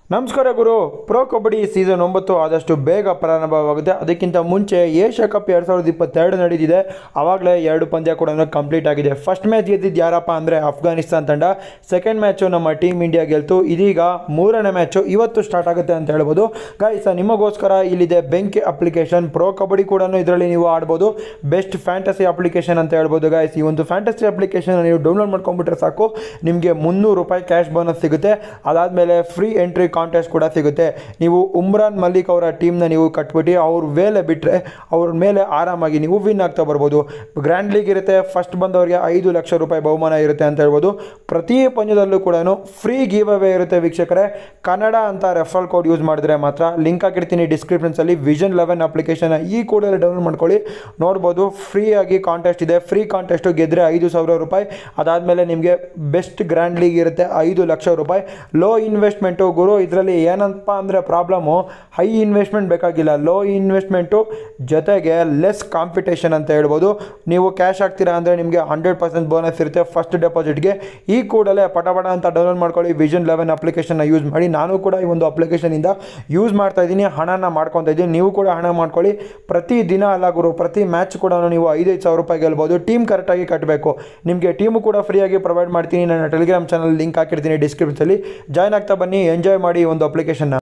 ನಮಸ್ಕಾರ ಗುರು pro kabaddi season ಒಂಬತ್ತು ಆದಷ್ಟು ಬೇಗ ಪ್ರಾರಂಭವಾಗುತ್ತೆ ಅದಕ್ಕಿಂತ ಮುಂಚೆ ಏಷ್ಯಾ ಕಪ್ ಎರಡು ಸಾವಿರದ ಇಪ್ಪತ್ತೆರಡು ನಡೆದಿದೆ ಆವಾಗಲೇ ಎರಡು ಪಂದ್ಯ ಕೂಡ ಕಂಪ್ಲೀಟ್ ಆಗಿದೆ ಫಸ್ಟ್ ಮ್ಯಾಚ್ ಗೆದ್ದಿದ್ದು ಯಾರಪ್ಪ ಅಂದರೆ ಅಫ್ಘಾನಿಸ್ತಾನ್ ತಂಡ ಸೆಕೆಂಡ್ ಮ್ಯಾಚು ನಮ್ಮ ಟೀಮ್ ಇಂಡಿಯಾ ಗೆಲ್ತು ಇದೀಗ ಮೂರನೇ ಮ್ಯಾಚು ಇವತ್ತು ಸ್ಟಾರ್ಟ್ ಆಗುತ್ತೆ ಅಂತ ಹೇಳ್ಬೋದು ಗಾಯ್ಸ್ ನಿಮಗೋಸ್ಕರ ಇಲ್ಲಿದೆ ಬೆಂಕಿ ಅಪ್ಲಿಕೇಶನ್ ಪ್ರೋ ಕಬಡ್ಡಿ ಕೂಡ ಇದರಲ್ಲಿ ನೀವು ಆಡ್ಬೋದು ಬೆಸ್ಟ್ ಫ್ಯಾಂಟಸಿ ಅಪ್ಲಿಕೇಶನ್ ಅಂತ ಹೇಳ್ಬೋದು ಗಾಯ್ಸ್ ಈ ಒಂದು ಫ್ಯಾಂಟಸಿ ಅಪ್ಲಿಕೇಶನ್ ನೀವು ಡೌನ್ಲೋಡ್ ಮಾಡ್ಕೊಂಡ್ಬಿಟ್ರೆ ಸಾಕು ನಿಮಗೆ ಮುನ್ನೂರು ರೂಪಾಯಿ ಕ್ಯಾಶ್ ಬೋನಸ್ ಸಿಗುತ್ತೆ ಅದಾದಮೇಲೆ ಫ್ರೀ ಎಂಟ್ರಿ ಕಾಂಟೆಸ್ಟ್ ಕೂಡ ಸಿಗುತ್ತೆ ನೀವು ಉಮ್ರಾನ್ ಮಲ್ಲಿಕ್ ಅವರ ಟೀಮ್ನ ನೀವು ಕಟ್ಬಿಟ್ಟು ಅವ್ರ ಮೇಲೆ ಬಿಟ್ಟರೆ ಅವ್ರ ಮೇಲೆ ಆರಾಮಾಗಿ ನೀವು ವಿನ್ ಆಗ್ತಾ ಬರ್ಬೋದು ಗ್ರ್ಯಾಂಡ್ ಲೀಗ್ ಇರುತ್ತೆ ಫಸ್ಟ್ ಬಂದವರಿಗೆ ಐದು ಲಕ್ಷ ರೂಪಾಯಿ ಬಹುಮಾನ ಇರುತ್ತೆ ಅಂತ ಹೇಳ್ಬೋದು ಪ್ರತಿ ಪಂದ್ಯದಲ್ಲೂ ಕೂಡ ಫ್ರೀ ಗಿವ್ ಅವೇ ಇರುತ್ತೆ ವೀಕ್ಷಕರೇ ಕನ್ನಡ ಅಂತ ರೆಫರಲ್ ಕೋಡ್ ಯೂಸ್ ಮಾಡಿದ್ರೆ ಮಾತ್ರ ಲಿಂಕ್ ಹಾಕಿರ್ತೀನಿ ಡಿಸ್ಕ್ರಿಪ್ಷನ್ಸಲ್ಲಿ ವಿಷನ್ ಲೆವೆನ್ ಅಪ್ಲಿಕೇಶನ್ ಈ ಕೂಡಲೇ ಡೌನ್ಲೋಡ್ ಮಾಡ್ಕೊಳ್ಳಿ ನೋಡ್ಬೋದು ಫ್ರೀಯಾಗಿ ಕಾಂಟೆಸ್ಟ್ ಇದೆ ಫ್ರೀ ಕಾಂಟೆಸ್ಟು ಗೆದ್ದರೆ ಐದು ಸಾವಿರ ರೂಪಾಯಿ ಅದಾದಮೇಲೆ ನಿಮಗೆ ಬೆಸ್ಟ್ ಗ್ರ್ಯಾಂಡ್ ಲೀಗ್ ಇರುತ್ತೆ ಐದು ಲಕ್ಷ ರೂಪಾಯಿ ಲೋ ಇನ್ವೆಸ್ಟ್ಮೆಂಟು ಗುರು ಇದರಲ್ಲಿ ಏನಪ್ಪ ಅಂದರೆ ಪ್ರಾಬ್ಲಮ್ಮು ಹೈ ಇನ್ವೆಸ್ಟ್ಮೆಂಟ್ ಬೇಕಾಗಿಲ್ಲ ಲೋ ಇನ್ವೆಸ್ಟ್ಮೆಂಟು ಜೊತೆಗೆ ಲೆಸ್ ಕಾಂಪಿಟೇಷನ್ ಅಂತ ಹೇಳ್ಬೋದು ನೀವು ಕ್ಯಾಶ್ ಹಾಕ್ತೀರಾ ಅಂದರೆ ನಿಮಗೆ ಹಂಡ್ರೆಡ್ ಪರ್ಸೆಂಟ್ ಬೋನಸ್ ಇರುತ್ತೆ ಫಸ್ಟ್ ಡೆಪಾಸಿಟ್ಗೆ ಈ ಕೂಡಲೇ ಪಟಪಟ ಅಂತ ಡೌನ್ಲೋಡ್ ಮಾಡ್ಕೊಳ್ಳಿ ವಿಷನ್ ಲೆವೆನ್ ಅಪ್ಲಿಕೇಶನ್ನ ಯೂಸ್ ಮಾಡಿ ನಾನು ಕೂಡ ಈ ಒಂದು ಅಪ್ಲಿಕೇಶನಿಂದ ಯೂಸ್ ಮಾಡ್ತಾ ಇದ್ದೀನಿ ಹಣನ ಮಾಡ್ಕೊತಾ ಇದ್ದೀನಿ ನೀವು ಕೂಡ ಹಣ ಮಾಡ್ಕೊಳ್ಳಿ ಪ್ರತಿ ದಿನ ಅಲ್ಲ ಗುರು ಪ್ರತಿ ಮ್ಯಾಚ್ ಕೂಡ ನೀವು ಐದೈದು ಸಾವಿರ ರೂಪಾಯಿ ಗೆಲ್ಬೋದು ಟೀಮ್ ಕರೆಕ್ಟಾಗಿ ಕಟ್ಟಬೇಕು ನಿಮಗೆ ಟೀಮು ಕೂಡ ಫ್ರೀಯಾಗಿ ಪ್ರೊವೈಡ್ ಮಾಡ್ತೀನಿ ನನ್ನ ಟೆಲಿಗ್ರಾಮ್ ಚಾನಲ್ ಲಿಂಕ್ ಹಾಕಿರ್ತೀನಿ ಡಿಸ್ಕ್ರಿಪ್ಷನಲ್ಲಿ ಜಾಯ್ನ್ ಆಗ್ತಾ ಬನ್ನಿ ಎಂಜಾಯ್ ಮಾಡಿ ಈ ಒಂದು ಅಪ್ಲಿಕೇಶನ್ನ